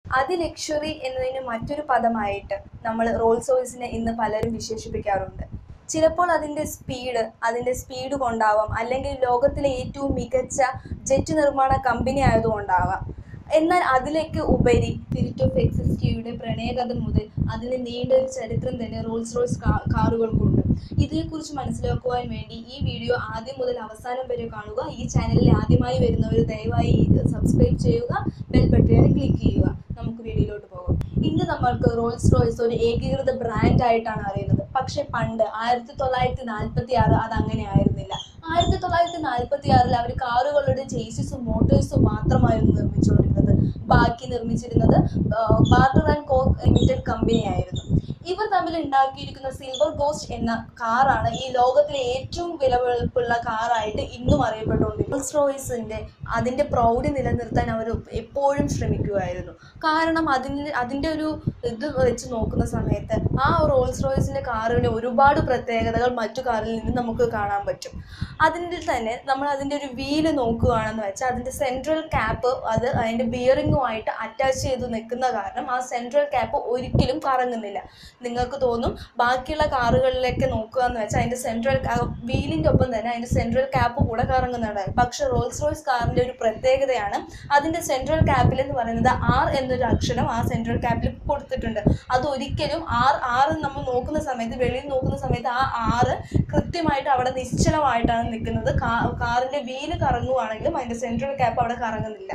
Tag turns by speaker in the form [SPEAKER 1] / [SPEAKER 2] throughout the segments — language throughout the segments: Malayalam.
[SPEAKER 1] അതിലക്ഷറി എന്നതിന് മറ്റൊരു പദമായിട്ട് നമ്മൾ റോൾസ് റോയ്സിനെ ഇന്ന് പലരും വിശേഷിപ്പിക്കാറുണ്ട് ചിലപ്പോൾ അതിൻ്റെ സ്പീഡ് അതിൻ്റെ സ്പീഡ് കൊണ്ടാവാം അല്ലെങ്കിൽ ലോകത്തിലെ ഏറ്റവും മികച്ച ജെറ്റ് നിർമ്മാണ കമ്പനി ആയതുകൊണ്ടാവാം എന്നാൽ അതിലേക്ക് ഉപരി സ്പിരിറ്റ് ഓഫ് എക്സിസ്റ്റിയുടെ പ്രണയകഥ മുതൽ അതിന് നീണ്ട ഒരു ചരിത്രം തന്നെ റോൾസ് റോയ്സ് കാ കാറുകൾക്കുണ്ട് ഇതിനെക്കുറിച്ച് മനസ്സിലാക്കുവാൻ വേണ്ടി ഈ വീഡിയോ ആദ്യം മുതൽ അവസാനം വരെ കാണുക ഈ ചാനലിൽ ആദ്യമായി വരുന്നവർ ദയവായി സബ്സ്ക്രൈബ് ചെയ്യുക ബെൽ ബട്ടണിൽ ക്ലിക്ക് ചെയ്യുക നമുക്ക് വീഡിയോയിലോട്ട് പോകാം ഇന്ന് നമ്മൾക്ക് റോൾസ് റോയ്സ് ഒരു ഏകീകൃത ബ്രാൻഡ് ആയിട്ടാണ് അറിയുന്നത് പക്ഷെ പണ്ട് ആയിരത്തി തൊള്ളായിരത്തി നാൽപ്പത്തി ആറ് അത് അങ്ങനെ ആയിരുന്നില്ല ആയിരത്തി തൊള്ളായിരത്തി നാൽപ്പത്തി ആറിൽ അവർ കാറുകളുടെ ചേസിസും മോട്ടോഴ്സും മാത്രമായിരുന്നു നിർമ്മിച്ചുകൊണ്ടിരുന്നത് ബാക്കി നിർമ്മിച്ചിരുന്നത് Barker and Co limited company ആയിരുന്നു ഇവർ തമ്മിൽ ഉണ്ടാക്കിയിരിക്കുന്ന സിൽവർ ഗോസ്റ്റ് എന്ന കാറാണ് ഈ ലോകത്തിലെ ഏറ്റവും വിലപിടിപ്പുള്ള കാറായിട്ട് ഇന്നും അറിയപ്പെട്ടുകൊണ്ടിരിക്കുന്നത് റോൾസ് റോയ്സിന്റെ അതിന്റെ പ്രൗഢി നിലനിർത്താൻ അവർ എപ്പോഴും ശ്രമിക്കുമായിരുന്നു കാരണം അതിന് അതിന്റെ ഒരു ഇത് വെച്ച് നോക്കുന്ന സമയത്ത് ആ റോൾസ് റോയ്സിന്റെ കാറിന് ഒരുപാട് പ്രത്യേകതകൾ മറ്റു കാറിൽ നിന്ന് നമുക്ക് കാണാൻ പറ്റും അതിൻ്റെ തന്നെ നമ്മൾ അതിൻ്റെ ഒരു വീല് നോക്കുകയാണെന്ന് വെച്ചാൽ അതിൻ്റെ സെൻട്രൽ ക്യാപ്പ് അത് അതിൻ്റെ ബിയറിങ്ങുമായിട്ട് അറ്റാച്ച് ചെയ്ത് നിൽക്കുന്ന കാരണം ആ സെൻട്രൽ ക്യാപ്പ് ഒരിക്കലും കറങ്ങുന്നില്ല നിങ്ങൾക്ക് തോന്നും ബാക്കിയുള്ള കാറുകളിലേക്ക് നോക്കുക എന്ന് വെച്ചാൽ അതിൻ്റെ സെൻട്രൽ വീലിൻ്റെ ഒപ്പം തന്നെ അതിൻ്റെ സെൻട്രൽ ക്യാപ്പ് കൂടെ കറങ്ങുന്നുണ്ട് പക്ഷെ റോൾസ് റോയ്സ് കാറിൻ്റെ ഒരു പ്രത്യേകതയാണ് അതിൻ്റെ സെൻട്രൽ ക്യാപ്പിൽ എന്ന് പറയുന്നത് ആർ എന്നൊരു അക്ഷരം ആ സെൻട്രൽ ക്യാപ്പിൽ കൊടുത്തിട്ടുണ്ട് അത് ഒരിക്കലും ആർ ആറ് നമ്മൾ നോക്കുന്ന സമയത്ത് വെളിയിൽ നോക്കുന്ന സമയത്ത് ആ ആറ് കൃത്യമായിട്ട് അവിടെ നിശ്ചലമായിട്ടാണ് നിൽക്കുന്നത് കാ- കാറിൻ്റെ വീല് കറങ്ങുവാണെങ്കിലും അതിൻ്റെ സെൻട്രൽ ക്യാപ്പ് അവിടെ കറങ്ങുന്നില്ല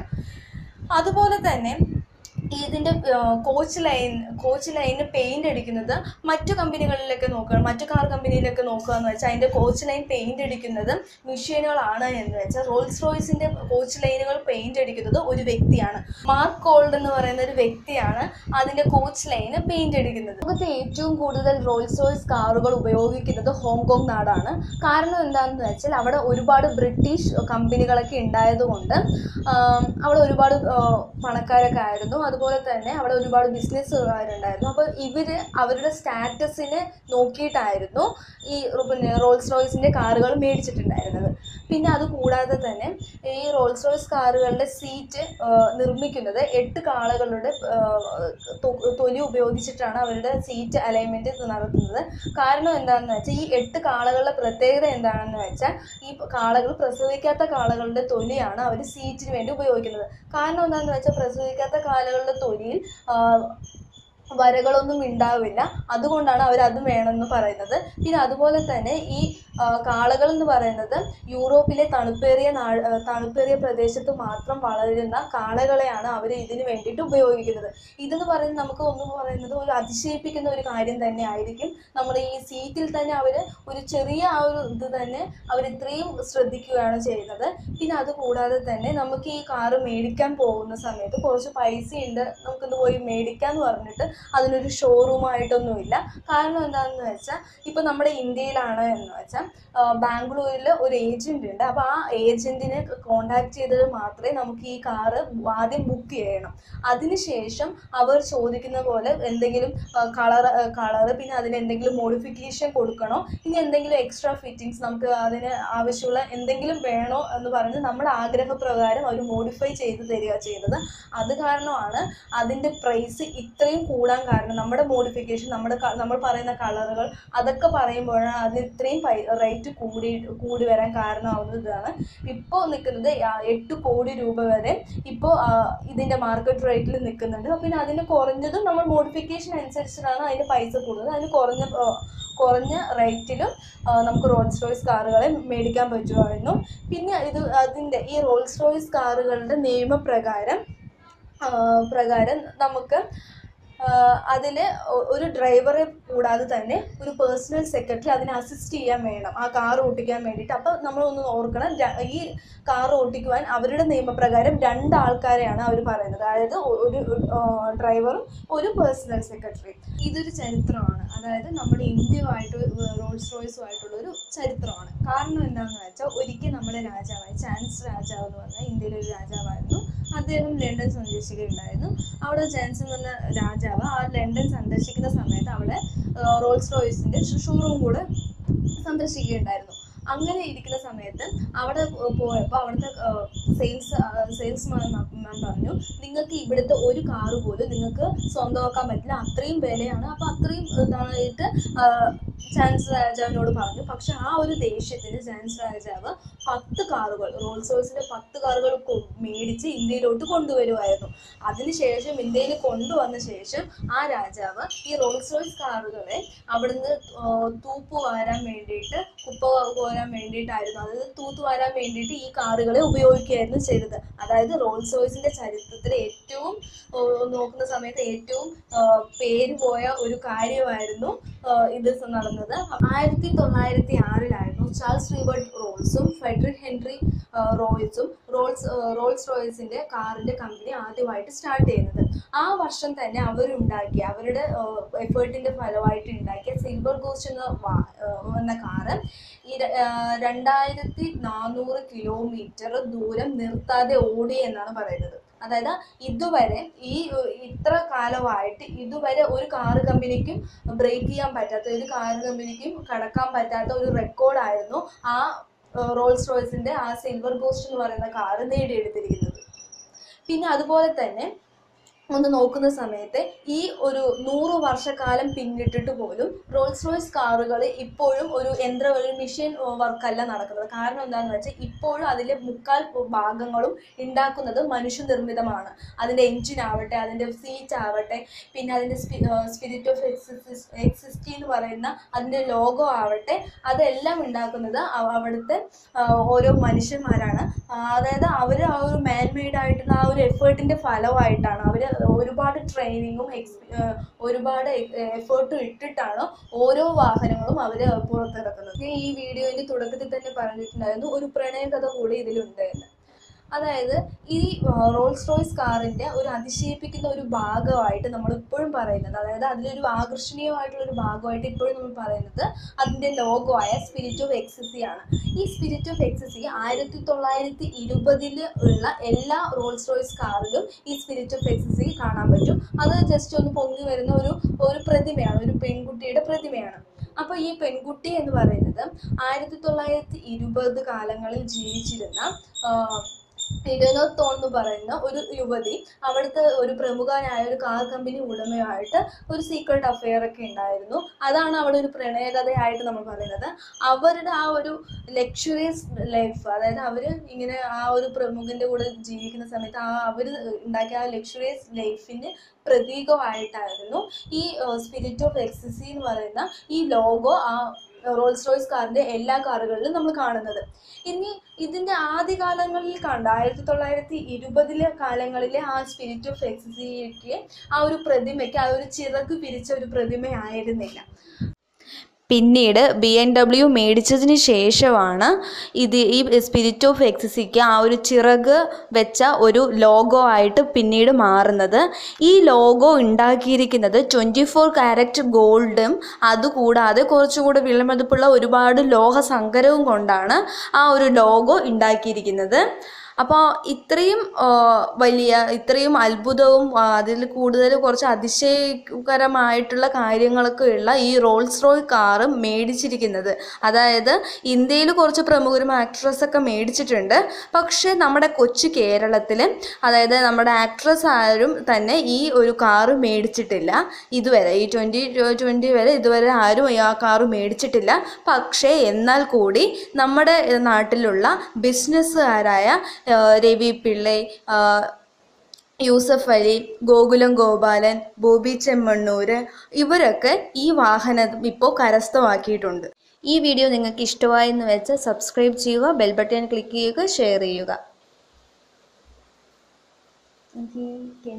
[SPEAKER 1] അതുപോലെ തന്നെ ഇതിൻ്റെ കോച്ച് ലൈൻ കോച്ച് ലൈനിന് പെയിൻ്റ് അടിക്കുന്നത് മറ്റു കമ്പനികളിലൊക്കെ നോക്കുക മറ്റു കാർ കമ്പനിയിലൊക്കെ നോക്കുക എന്ന് വെച്ചാൽ അതിൻ്റെ കോച്ച് ലൈൻ പെയിൻ്റ് അടിക്കുന്നത് മെഷീനുകളാണ് എന്ന് വെച്ചാൽ റോൾസ് റോയ്സിൻ്റെ കോച്ച് ലൈനുകൾ പെയിൻ്റ് അടിക്കുന്നത് ഒരു വ്യക്തിയാണ് മാർക്ക് കോൾഡ് എന്ന് പറയുന്ന ഒരു വ്യക്തിയാണ് അതിൻ്റെ കോച്ച് ലൈന് പെയിൻ്റ് അടിക്കുന്നത് ലോകത്തെ ഏറ്റവും കൂടുതൽ റോൾസ് റോയ്സ് കാറുകൾ ഉപയോഗിക്കുന്നത് ഹോങ്കോങ് നാടാണ് കാരണം എന്താണെന്ന് വെച്ചാൽ അവിടെ ഒരുപാട് ബ്രിട്ടീഷ് കമ്പനികളൊക്കെ ഉണ്ടായതുകൊണ്ട് ആം, അവിടെ ഒരുപാട് ആ, പണക്കാരൊക്കെ ആയിരുന്നു അതുപോലെ തന്നെ അവിടെ ഒരുപാട് ബിസിനസ്സുകാരുണ്ടായിരുന്നു അപ്പോൾ ഇവർ അവരുടെ സ്റ്റാറ്റസിനെ നോക്കിയിട്ടായിരുന്നു ഈ റോ- പിന്നെ റോൾസ് റോയ്സിൻ്റെ കാറുകൾ മേടിച്ചിട്ടുണ്ടായിരുന്നത് പിന്നെ അത് കൂടാതെ തന്നെ ഈ റോൾസ് റോയ്സ് കാറുകളുടെ സീറ്റ് നിർമ്മിക്കുന്നത് എട്ട് കാളകളുടെ ആ, തൊ- തൊലി ഉപയോഗിച്ചിട്ടാണ് അവരുടെ സീറ്റ് അലൈൻമെൻറ്റ് നടത്തുന്നത് കാരണം എന്താണെന്ന് വെച്ചാൽ ഈ എട്ട് കാളകളുടെ പ്രത്യേകത എന്താണെന്ന് വെച്ചാൽ ഈ കാളകൾ പ്രസവിക്കാത്ത കാളകളുടെ തൊലിയാണ് അവർ സീറ്റിന് വേണ്ടി ഉപയോഗിക്കുന്നത് കാരണം എന്താണെന്ന് വെച്ചാൽ പ്രസവിക്കാത്ത കാളകളുടെ തൊലിയിൽ ആ, വരകളൊന്നും ഉണ്ടാവില്ല അതുകൊണ്ടാണ് അവർ അത് വേണമെന്ന് പറയുന്നത് പിന്നെ അതുപോലെ തന്നെ ഈ ആ, കാളകൾ എന്ന് പറയുന്നത് യൂറോപ്പിലെ തണുപ്പേറിയ നാ ആ, തണുപ്പേറിയ പ്രദേശത്ത് മാത്രം വളരുന്ന കാളകളെയാണ് അവർ ഇതിന് വേണ്ടിയിട്ട് ഉപയോഗിക്കുന്നത് ഇതെന്ന് പറയുന്നത് നമുക്ക് ഒന്ന് പറയുന്നത് ഒരു അതിശയിപ്പിക്കുന്ന ഒരു കാര്യം തന്നെ ആയിരിക്കും നമ്മൾ ഈ സീറ്റിൽ തന്നെ അവർ ഒരു ചെറിയ ആ ഒരു ഇത് തന്നെ അവർ ഇത്രയും ശ്രദ്ധിക്കുകയാണ് ചെയ്യുന്നത് പിന്നെ അത് കൂടാതെ തന്നെ നമുക്ക് ഈ കാറ് മേടിക്കാൻ പോകുന്ന സമയത്ത് കുറച്ച് പൈസയുണ്ട് നമുക്കിത് പോയി മേടിക്കാന്ന് പറഞ്ഞിട്ട് അതിനൊരു ഷോറൂമായിട്ടൊന്നുമില്ല കാരണം എന്താണെന്ന് വെച്ചാൽ ഇപ്പോൾ നമ്മുടെ ഇന്ത്യയിലാണ് എന്ന് വെച്ചാൽ ബാംഗ്ലൂരിൽ ഒരു ഏജൻറ് ഉണ്ട് അപ്പോൾ ആ ഏജൻറ്റിനെ കോണ്ടാക്ട് ചെയ്തത് മാത്രമേ നമുക്ക് ഈ കാറ് ആദ്യം ബുക്ക് ചെയ്യണം അതിനുശേഷം അവർ ചോദിക്കുന്ന പോലെ എന്തെങ്കിലും കളർ കളറ് പിന്നെ അതിന് എന്തെങ്കിലും മോഡിഫിക്കേഷൻ കൊടുക്കണോ ഇനി എന്തെങ്കിലും എക്സ്ട്രാ ഫിറ്റിങ്സ് നമുക്ക് അതിന് ആവശ്യമുള്ള എന്തെങ്കിലും വേണോ എന്ന് പറഞ്ഞ് നമ്മുടെ ആഗ്രഹപ്രകാരം അവർ മോഡിഫൈ ചെയ്ത് തരിക ചെയ്യുന്നത് അത് കാരണമാണ് അതിൻ്റെ പ്രൈസ് ഇത്രയും കൂടാൻ കാരണം നമ്മുടെ മോഡിഫിക്കേഷൻ നമ്മുടെ ക- നമ്മൾ പറയുന്ന കളറുകൾ അതൊക്കെ പറയുമ്പോഴാണ് അതിന് ഇത്രയും റേറ്റ് കൂടി കൂടി വരാൻ കാരണമാവുന്നത് ഇതാണ് ഇപ്പോൾ നിൽക്കുന്നത് ആ എട്ട് കോടി രൂപ വരെ ഇപ്പോൾ ഇതിൻ്റെ മാർക്കറ്റ് റേറ്റിൽ നിൽക്കുന്നുണ്ട് പിന്നെ അതിന് കുറഞ്ഞതും നമ്മൾ മോഡിഫിക്കേഷൻ അനുസരിച്ചിട്ടാണ് അതിൻ്റെ പൈസ കൂടുന്നത് അതിന് കുറഞ്ഞ ആ, കുറഞ്ഞ റേറ്റിലും ആ, നമുക്ക് റോൾസ് റോയ്സ് കാറുകളെ മേടിക്കാൻ പറ്റുമായിരുന്നു പിന്നെ ഇത് അതിൻ്റെ ഈ റോൾസ് റോയ്സ് കാറുകളുടെ നിയമപ്രകാരം ആ, പ്രകാരം നമുക്ക് അതിൽ ഒരു ഡ്രൈവറെ കൂടാതെ തന്നെ ഒരു പേഴ്സണൽ സെക്രട്ടറി അതിനെ അസിസ്റ്റ് ചെയ്യാൻ വേണം ആ കാർ ഓട്ടിക്കാൻ വേണ്ടിയിട്ട് അപ്പോൾ നമ്മളൊന്ന് ഓർക്കണം ര- ഈ കാർ ഓട്ടിക്കുവാൻ അവരുടെ നിയമപ്രകാരം രണ്ട് ആൾക്കാരെയാണ് അവർ പറയുന്നത് അതായത് ഒ- ഒരു ഡ്രൈവറും ഒരു പേഴ്സണൽ സെക്രട്ടറി ഇതൊരു ചരിത്രമാണ് അതായത് നമ്മുടെ ഇന്ത്യയുമായിട്ട് റോൾസ് റോയ്സുമായിട്ടുള്ള ഒരു ചരിത്രമാണ് കാരണം എന്താണെന്ന് വെച്ചാൽ ഒരിക്കൽ നമ്മുടെ രാജാവായ ചാൻസ് രാജാവ് എന്ന് പറഞ്ഞാൽ ഇന്ത്യയിലെ ഒരു രാജാവായിരുന്നു അദ്ദേഹം ലണ്ടൻ സന്ദർശിക്കുകയുണ്ടായിരുന്നു അവിടെ ജാൻസൺ എന്ന രാജാവ് ആ ലണ്ടൻ സന്ദർശിക്കുന്ന സമയത്ത് അവിടെ ആ, റോൾസ് റോയ്സിന്റെ ഷോറൂം കൂടെ സന്ദർശിക്കുകയുണ്ടായിരുന്നു അങ്ങനെ ഇരിക്കുന്ന സമയത്ത് അവിടെ പോയപ്പോൾ അവിടുത്തെ സെയിൽസ് സെയിൽസ് വാങ്ങാൻ പറഞ്ഞു നിങ്ങൾക്ക് ഇവിടുത്തെ ഒരു കാറ് പോലും നിങ്ങൾക്ക് സ്വന്തമാക്കാൻ പറ്റില്ല അത്രയും വിലയാണ് അപ്പോൾ അത്രയും ഇതായിട്ട് ചാൻസ് രാജാവിനോട് പറഞ്ഞു പക്ഷെ ആ ഒരു ദേഷ്യത്തിന് ചാൻസ് രാജാവ് പത്ത് കാറുകൾ റോൾസ് റോയ്സിന്റെ പത്ത് കാറുകൾ കൊ- മേടിച്ച് ഇന്ത്യയിലോട്ട് കൊണ്ടുവരുമായിരുന്നു അതിനുശേഷം ഇന്ത്യയിൽ കൊണ്ടുവന്ന ശേഷം ആ രാജാവ് ഈ റോൾസ് റോയ്സ് കാറുകളെ അവിടുന്ന് ആ, തൂപ്പ് വാരാൻ വേണ്ടിയിട്ട് കുപ്പ കോരാൻ വേണ്ടിയിട്ടായിരുന്നു അതായത് തൂത്ത് വാരാൻ വേണ്ടിയിട്ട് ഈ കാറുകളെ ഉപയോഗിക്കുകയായിരുന്നു ചെയ്തത് അതായത് റോൾസ് റോയ്സിന്റെ ചരിത്രത്തിൽ ഏറ്റവും ആ, നോക്കുന്ന സമയത്ത് ഏറ്റവും ആ, പേര് പോയ ഒരു കാര്യമായിരുന്നു ആ, ഇത് നടന്നത് ആയിരത്തി തൊള്ളായിരത്തി ആറിലായിരുന്നു ചാൾസ് റിബർട്ട് റോൾസും ഫെഡറിക് ഹെൻറി ആ, റോയ്സും റോൾസ് ആ, റോൾസ് റോയ്സിന്റെ കാറിന്റെ കമ്പനി ആദ്യമായിട്ട് സ്റ്റാർട്ട് ചെയ്യുന്നത് ആ വർഷം തന്നെ അവരുണ്ടാക്കിയ അവരുടെ എഫേർട്ടിന്റെ ഫലമായിട്ട് ഉണ്ടാക്കിയ സിൽവർ ഗോസ്റ്റ് എന്ന വാ- ആ, എന്ന കാറ് ഈ ര- ആ, രണ്ടായിരത്തി നാനൂറ് കിലോമീറ്റർ ദൂരം നിർത്താതെ ഓടി എന്നാണ് പറയുന്നത് അതായത് ഇതുവരെ ഈ ഏർ, ഇത്ര കാലമായിട്ട് ഇതുവരെ ഒരു കാർ കമ്പനിക്കും ബ്രേക്ക് ചെയ്യാൻ പറ്റാത്ത ഒരു കാർ കമ്പനിക്കും കടക്കാൻ പറ്റാത്ത ഒരു റെക്കോർഡായിരുന്നു ആ ഏർ, റോൾസ് റോയ്സിന്റെ ആ സിൽവർ ഗോസ്റ്റ് എന്ന് പറയുന്ന കാറ് നേടിയെടുത്തിരിക്കുന്നത് പിന്നെ അതുപോലെ തന്നെ ഒന്ന് നോക്കുന്ന സമയത്ത് ഈ ഒരു നൂറ് വർഷക്കാലം പിന്നിട്ടിട്ട് പോലും റോൾസ് റോയ്സ് കാറുകൾ ഇപ്പോഴും ഒരു യന്ത്ര ഒരു മിഷൻ വർക്കല്ല നടക്കുന്നത് കാരണം എന്താണെന്ന് വെച്ചാൽ ഇപ്പോഴും അതിലെ മുക്കാൽ ഭാഗങ്ങളും ഉണ്ടാക്കുന്നത് മനുഷ്യനിർമ്മിതമാണ് അതിൻ്റെ എൻജിൻ ആവട്ടെ അതിൻ്റെ സീറ്റ് ആവട്ടെ പിന്നെ അതിൻ്റെ സ്പിരിറ്റ് ഓഫ് എക്സിസ് എക്സിസ്റ്റി എന്ന് പറയുന്ന അതിൻ്റെ ലോഗോ ആവട്ടെ അതെല്ലാം ഉണ്ടാക്കുന്നത് അവ- അവിടുത്തെ ആ, ഓരോ മനുഷ്യന്മാരാണ് ആ, അതായത് അവർ ആ ഒരു മാൻ മെയ്ഡ് ആയിട്ടുള്ള ആ ഒരു എഫേർട്ടിൻ്റെ ഫലമായിട്ടാണ് അവർ ഒരുപാട് ട്രെയിനിങ്ങും എക്സ് ഒരുപാട് എഫേർട്ടും ഇട്ടിട്ടാണ് ഓരോ വാഹനങ്ങളും അവർ പുറത്തിറക്കുന്നത് ഞാൻ ഈ വീഡിയോയുടെ തുടക്കത്തിൽ തന്നെ പറഞ്ഞിട്ടുണ്ടായിരുന്നു ഒരു പ്രണയകഥ കൂടി ഇതിലുണ്ട് എന്ന് അതായത് ഈ ആ, റോൾസ് റോയ്സ് കാറിന്റെ ഒരു അതിശയിപ്പിക്കുന്ന ഒരു ഭാഗമായിട്ട് നമ്മൾ ഇപ്പോഴും പറയുന്നത് അതായത് അതിലൊരു ആകർഷണീയമായിട്ടുള്ള ഒരു ഭാഗമായിട്ട് ഇപ്പോഴും നമ്മൾ പറയുന്നത് അതിന്റെ ലോഗോ ആയ സ്പിരിറ്റ് ഓഫ് എക്സസി ആണ് ഈ സ്പിരിറ്റ് ഓഫ് എക്സസി ആയിരത്തി തൊള്ളായിരത്തി ഇരുപതില് ഉള്ള എല്ലാ റോൾസ് റോയ്സ് കാറിലും ഈ സ്പിരിറ്റ് ഓഫ് എക്സസി കാണാൻ പറ്റും അത് ജസ്റ്റ് ഒന്ന് പൊങ്ങി വരുന്ന ഒരു ഒരു പ്രതിമയാണ് ഒരു പെൺകുട്ടിയുടെ പ്രതിമയാണ് അപ്പോൾ ഈ പെൺകുട്ടി എന്ന് പറയുന്നത് ആയിരത്തി തൊള്ളായിരത്തി ഇരുപത് കാലങ്ങളിൽ ജീവിച്ചിരുന്ന ആ, ഇലനോ തോൺ എന്ന് പറയുന്ന ഒരു യുവതി അവിടുത്തെ ഒരു പ്രമുഖനായ ഒരു കാർ കമ്പനി ഉടമയായിട്ട് ഒരു സീക്രട്ട് അഫെയർ ഒക്കെ ഉണ്ടായിരുന്നു അതാണ് അവിടെ ഒരു പ്രണയകഥയായിട്ട് നമ്മൾ പറയുന്നത് അവരുടെ ആ ഒരു ലക്ഷറിയസ് ലൈഫ് അതായത് അവർ ഇങ്ങനെ ആ ഒരു പ്രമുഖന്റെ കൂടെ ജീവിക്കുന്ന സമയത്ത് ആ അവർ ഉണ്ടാക്കിയ ആ ലക്ഷറിയസ് ലൈഫിന് പ്രതീകമായിട്ടായിരുന്നു ഈ സ്പിരിറ്റ് ഓഫ് എക്സസി എന്ന് പറയുന്ന ഈ ലോഗോ ആ റോൾസ് റോയ്സ് കാറിന്റെ എല്ലാ കാറുകളിലും നമ്മൾ കാണുന്നത് ഇനി ഇതിന്റെ ആദ്യകാലങ്ങളിൽ കണ്ട ആയിരത്തി തൊള്ളായിരത്തി ഇരുപതിലെ കാലങ്ങളിലെ ആ സ്പിരിറ്റ് ഓഫ് എക്സസിക്ക് ആ ഒരു പ്രതിമയ്ക്ക് ആ ഒരു ചിറക് പിരിച്ച ഒരു പ്രതിമയായിരുന്നില്ല
[SPEAKER 2] പിന്നീട് ബി എൻ ഡബ്ല്യു മേടിച്ചതിന് ശേഷമാണ് ഇത് ഈ സ്പിരിറ്റ് ഓഫ് എക്സസിക്ക് ആ ഒരു ചിറക് വെച്ച ഒരു ലോഗോ ആയിട്ട് പിന്നീട് മാറുന്നത് ഈ ലോഗോ ഉണ്ടാക്കിയിരിക്കുന്നത് ട്വൻറ്റി ഫോർ ക്യാരറ്റ് ഗോൾഡും അതുകൂടാതെ കുറച്ചുകൂടി വിലമതിപ്പുള്ള ഒരുപാട് ലോഹ സങ്കരവും കൊണ്ടാണ് ആ ഒരു ലോഗോ ഉണ്ടാക്കിയിരിക്കുന്നത് അപ്പോൾ ഇത്രയും ആ, വലിയ ഇത്രയും അത്ഭുതവും ആ, അതിൽ കൂടുതൽ കുറച്ച് അതിശയകരമായിട്ടുള്ള കാര്യങ്ങളൊക്കെ ഉള്ള ഈ റോൾസ് റോയ് കാറ് മേടിച്ചിരിക്കുന്നത് അതായത് ഇന്ത്യയിൽ കുറച്ച് പ്രമുഖരും ആക്ട്രസ് ഒക്കെ മേടിച്ചിട്ടുണ്ട് പക്ഷേ നമ്മുടെ കൊച്ചു കേരളത്തിൽ അതായത് നമ്മുടെ ആക്ട്രസ് ആരും തന്നെ ഈ ഒരു കാറ് മേടിച്ചിട്ടില്ല ഇതുവരെ ഈ ട്വൻറ്റി ട്വൻറ്റി വരെ ഇതുവരെ ആരും ആ കാറ് മേടിച്ചിട്ടില്ല പക്ഷേ എന്നാൽ കൂടി നമ്മുടെ നാട്ടിലുള്ള ബിസിനസ്സുകാരായ ആ, രവി പിള്ളൈ ആ, യൂസഫ് അലി ഗോകുലം ഗോപാലൻ ബോബി ചെമ്മണ്ണൂർ ഇവരൊക്കെ ഈ വാഹനം ഇപ്പോൾ കരസ്ഥമാക്കിയിട്ടുണ്ട് ഈ വീഡിയോ നിങ്ങൾക്ക് ഇഷ്ടമായെന്ന് വെച്ച് സബ്സ്ക്രൈബ് ചെയ്യുക ബെൽ ബട്ടൺ ക്ലിക്ക് ചെയ്യുക ഷെയർ ചെയ്യുക